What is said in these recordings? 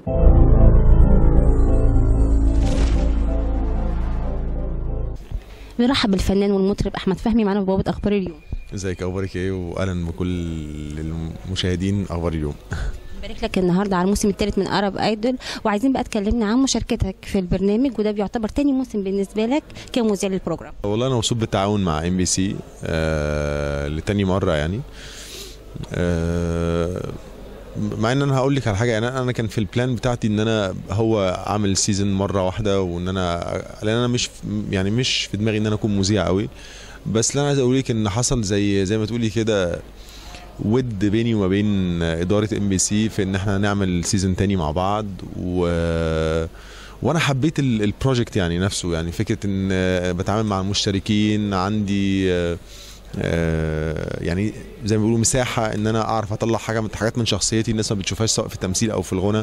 نرحب بالفنان والمطرب احمد فهمي معانا في بوابه اخبار اليوم ازيك اخبارك ايه واهلا بكل المشاهدين اخبار اليوم بارك لك النهارده على الموسم الثالث من ارب ايدول وعايزين بقى تكلمنا عن مشاركتك في البرنامج وده بيعتبر تاني موسم بالنسبه لك كمذيع للبروجرام والله انا مبسوط بالتعاون مع ام بي سي لتاني مره يعني آه مع ان انا هقول لك على حاجه يعني انا كان في البلان بتاعتي ان انا هو اعمل سيزون مره واحده وان انا لان انا مش يعني مش في دماغي ان انا اكون مذيع قوي بس اللي انا عايز اقول لك ان حصل زي زي ما تقولي كده ود بيني وما بين اداره ام بي سي في ان احنا نعمل سيزون تاني مع بعض و وانا حبيت البروجكت يعني نفسه يعني فكره ان بتعامل مع المشتركين عندي يعني زي ما بيقولوا مساحه ان انا اعرف اطلع حاجه من حاجات من شخصيتي الناس ما بتشوفهاش سواء في التمثيل او في الغنى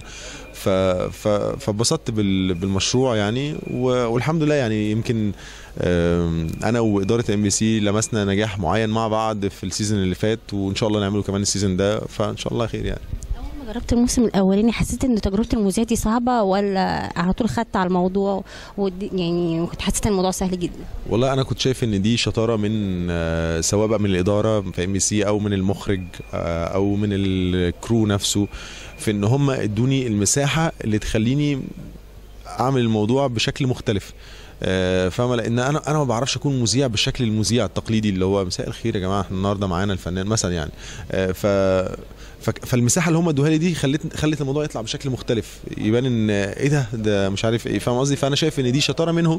فاتبسطت بالمشروع يعني والحمد لله يعني يمكن انا واداره ام بي سي لمسنا نجاح معين مع بعض في السيزون اللي فات وان شاء الله نعمله كمان السيزون ده فان شاء الله خير يعني اول ما جربت الموسم الاولاني حسيت ان تجربه المذيع دي صعبه ولا على طول خدت على الموضوع ودي يعني كنت حسيت ان الموضوع سهل جدا والله انا كنت شايف ان دي شطاره من سواء بقى من الاداره في ام بي سي او من المخرج او من الكرو نفسه في ان هم ادوني المساحه اللي تخليني اعمل الموضوع بشكل مختلف فاهمه لان انا انا ما بعرفش اكون مذيع بالشكل المذيع التقليدي اللي هو مساء الخير يا جماعه احنا النهارده معانا الفنان مثلا يعني ف فالمساحه اللي هم ادوها لي دي خلت خلت الموضوع يطلع بشكل مختلف يبان ان ايه ده ده مش عارف ايه فاهم قصدي فانا شايف ان دي شطاره منهم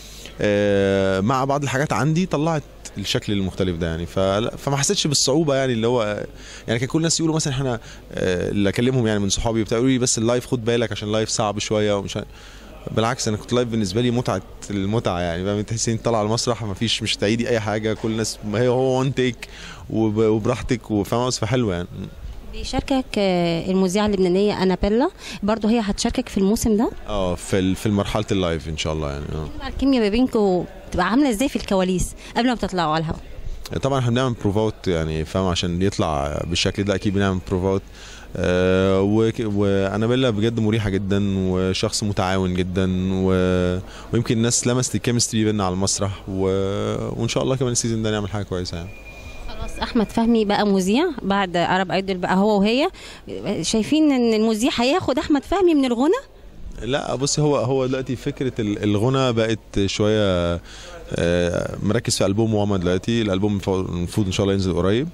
مع بعض الحاجات عندي طلعت الشكل المختلف ده يعني فما حسيتش بالصعوبه يعني اللي هو يعني كان كل الناس يقولوا مثلا احنا اللي اكلمهم يعني من صحابي بتاع يقولوا لي بس اللايف خد بالك عشان اللايف صعب شويه ومش بالعكس انا كنت لايف بالنسبه لي متعه المتعه يعني فاهم تحسي انت طالع على المسرح ما فيش مش تعيدي اي حاجه كل الناس ما هي هو وان تيك وبراحتك وفاهم فحلوه يعني بيشاركك المذيعه اللبنانيه انابيلا برضه هي هتشاركك في الموسم ده اه في في مرحله اللايف ان شاء الله يعني اه الكيمياء ما بينكم بتبقى عامله ازاي في الكواليس قبل ما بتطلعوا على الهواء طبعا احنا بنعمل بروفات يعني فاهم عشان يطلع بالشكل ده اكيد بنعمل بروفات آه وانابيلا بجد مريحه جدا وشخص متعاون جدا و... ويمكن الناس لمست الكيمستري بينا على المسرح و... وان شاء الله كمان السيزون ده نعمل حاجه كويسه يعني خلاص احمد فهمي بقى مذيع بعد عرب ايدول بقى هو وهي شايفين ان المذيع هياخد احمد فهمي من الغنى لا بصي هو هو دلوقتي فكره الغنى بقت شويه مركز في البوم ماما دلوقتي الالبوم المفروض ان شاء الله ينزل قريب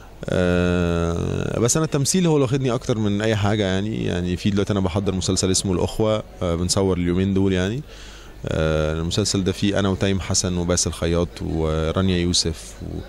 أه بس انا التمثيل هو اللي واخدني اكتر من اي حاجه يعني يعني في دلوقتي انا بحضر مسلسل اسمه الاخوه أه بنصور اليومين دول يعني أه المسلسل ده فيه انا وتايم حسن وباسل خياط ورانيا يوسف و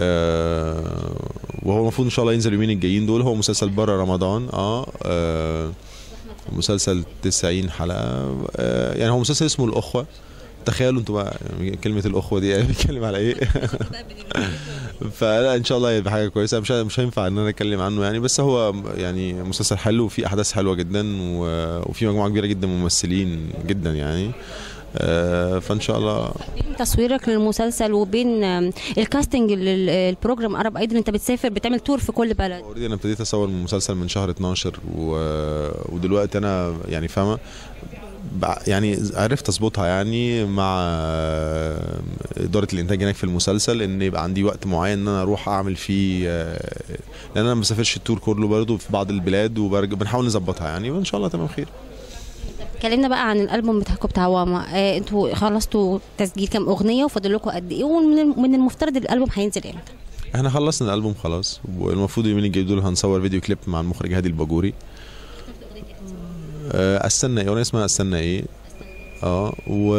وهو المفروض ان شاء الله ينزل اليومين الجايين دول هو مسلسل بره رمضان اه, آه مسلسل 90 حلقه آه يعني هو مسلسل اسمه الاخوه تخيلوا انتوا بقى كلمه الاخوه دي بيتكلم على ايه فلا ان شاء الله يبقى حاجه كويسه مش مش هينفع ان انا اتكلم عنه يعني بس هو يعني مسلسل حلو وفيه احداث حلوه جدا وفي مجموعه كبيره جدا ممثلين جدا يعني آه فان شاء الله بين تصويرك للمسلسل وبين الكاستنج للبروجرام عرب ايدل انت بتسافر بتعمل تور في كل بلد اوريدي انا ابتديت اصور المسلسل من شهر 12 و... ودلوقتي انا يعني فاهمه يعني عرفت اظبطها يعني مع اداره الانتاج هناك في المسلسل ان يبقى عندي وقت معين ان انا اروح اعمل فيه لان انا ما بسافرش التور كله برضه في بعض البلاد وبنحاول نظبطها يعني وان شاء الله تمام خير اتكلمنا بقى عن الالبوم بتاعكم بتاع واما آه انتوا خلصتوا تسجيل كام اغنيه وفاضل لكم قد ايه ومن المفترض الالبوم هينزل امتى احنا خلصنا الالبوم خلاص والمفروض اليومين الجايين دول هنصور فيديو كليب مع المخرج هادي الباجوري آه استنى ايه اغنيه اسمها استنى ايه اه و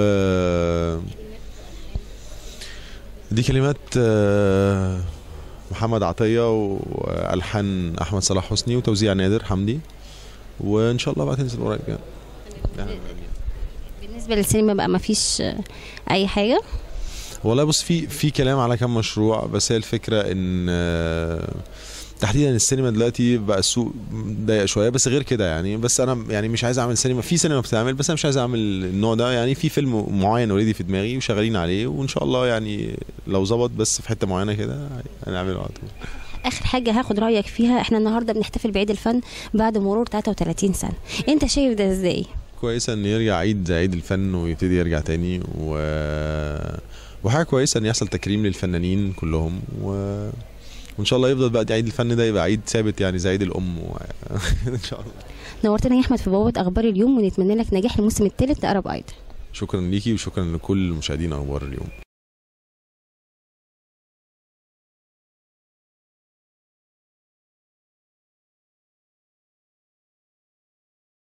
دي كلمات آه محمد عطيه والحان احمد صلاح حسني وتوزيع نادر حمدي وان شاء الله بقى تنزل قريب يعني بالنسبه للسينما بقى ما فيش اي حاجه والله بص في في كلام على كام مشروع بس هي الفكره ان تحديدا السينما دلوقتي بقى السوق ضيق شويه بس غير كده يعني بس انا يعني مش عايز اعمل سينما في سينما بتعمل بس انا مش عايز اعمل النوع ده يعني في فيلم معين اوريدي في دماغي وشغالين عليه وان شاء الله يعني لو ظبط بس في حته معينه كده هنعمله على طول اخر حاجه هاخد رايك فيها احنا النهارده بنحتفل بعيد الفن بعد مرور 33 سنه انت شايف ده ازاي كويسه ان يرجع عيد عيد الفن ويبتدي يرجع تاني و... وحاجه كويسه ان يحصل تكريم للفنانين كلهم و... وان شاء الله يفضل بقى عيد الفن ده يبقى عيد ثابت يعني زي عيد الام و... ان شاء الله نورتنا يا احمد في بوابه اخبار اليوم ونتمنى لك نجاح الموسم الثالث لارب ايدل شكرا ليكي وشكرا لكل مشاهدين اخبار اليوم